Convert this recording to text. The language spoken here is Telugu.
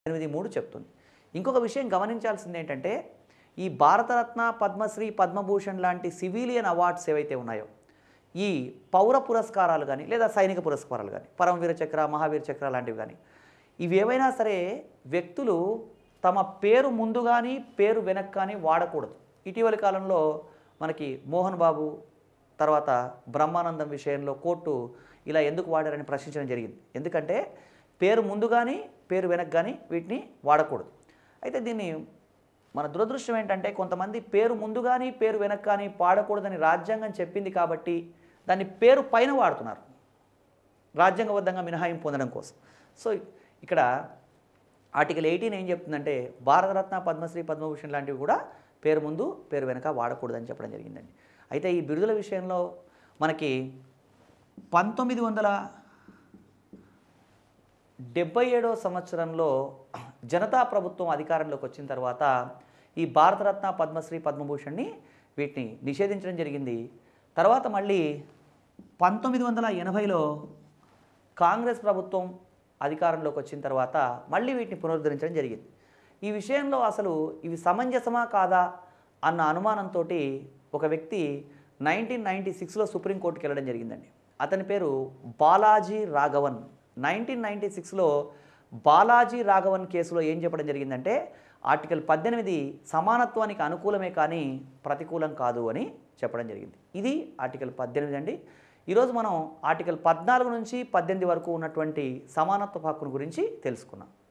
ఎనిమిది మూడు చెప్తుంది ఇంకొక విషయం గమనించాల్సింది ఏంటంటే ఈ భారతరత్న పద్మశ్రీ పద్మభూషణ్ లాంటి సివిలియన్ అవార్డ్స్ ఏవైతే ఉన్నాయో ఈ పౌర పురస్కారాలు కానీ లేదా సైనిక పురస్కారాలు కానీ పరమవీర చక్ర మహావీర చక్ర లాంటివి కానీ ఇవి ఏవైనా సరే వ్యక్తులు తమ పేరు ముందు కానీ పేరు వెనక్ కానీ వాడకూడదు ఇటీవలి కాలంలో మనకి మోహన్ బాబు తర్వాత బ్రహ్మానందం విషయంలో కోర్టు ఇలా ఎందుకు వాడారని ప్రశ్నించడం జరిగింది ఎందుకంటే పేరు ముందు కానీ పేరు వెనక్ కానీ వీటిని వాడకూడదు అయితే దీన్ని మన దురదృష్టం ఏంటంటే కొంతమంది పేరు ముందు కానీ పేరు వెనక్ కానీ పాడకూడదని రాజ్యాంగం చెప్పింది కాబట్టి దాన్ని పేరు పైన వాడుతున్నారు రాజ్యాంగబద్ధంగా మినహాయింపు పొందడం కోసం సో ఇక్కడ ఆర్టికల్ ఎయిటీన్ ఏం చెప్తుందంటే భారతరత్న పద్మశ్రీ పద్మభూషణ్ లాంటివి కూడా పేరు ముందు పేరు వెనక వాడకూడదని చెప్పడం జరిగిందండి అయితే ఈ బిరుదుల విషయంలో మనకి పంతొమ్మిది వందల డెబ్బై ఏడో సంవత్సరంలో జనతా ప్రభుత్వం అధికారంలోకి వచ్చిన తర్వాత ఈ భారతరత్న పద్మశ్రీ పద్మభూషణ్ని వీటిని నిషేధించడం జరిగింది తర్వాత మళ్ళీ పంతొమ్మిది వందల ఎనభైలో కాంగ్రెస్ ప్రభుత్వం అధికారంలోకి వచ్చిన తర్వాత మళ్ళీ వీటిని పునరుద్ధరించడం జరిగింది ఈ విషయంలో అసలు ఇవి సమంజసమా కాదా అన్న అనుమానంతో ఒక వ్యక్తి నైన్టీన్ నైంటీ సిక్స్లో సుప్రీంకోర్టుకి వెళ్ళడం జరిగిందండి అతని పేరు బాలాజీ రాఘవన్ నైన్టీన్ నైంటీ సిక్స్లో బాలాజీ రాఘవన్ కేసులో ఏం చెప్పడం జరిగిందంటే ఆర్టికల్ పద్దెనిమిది సమానత్వానికి అనుకూలమే కానీ ప్రతికూలం కాదు అని చెప్పడం జరిగింది ఇది ఆర్టికల్ పద్దెనిమిది అండి ఈరోజు మనం ఆర్టికల్ పద్నాలుగు నుంచి పద్దెనిమిది వరకు ఉన్నటువంటి సమానత్వ హక్కును గురించి తెలుసుకున్నాం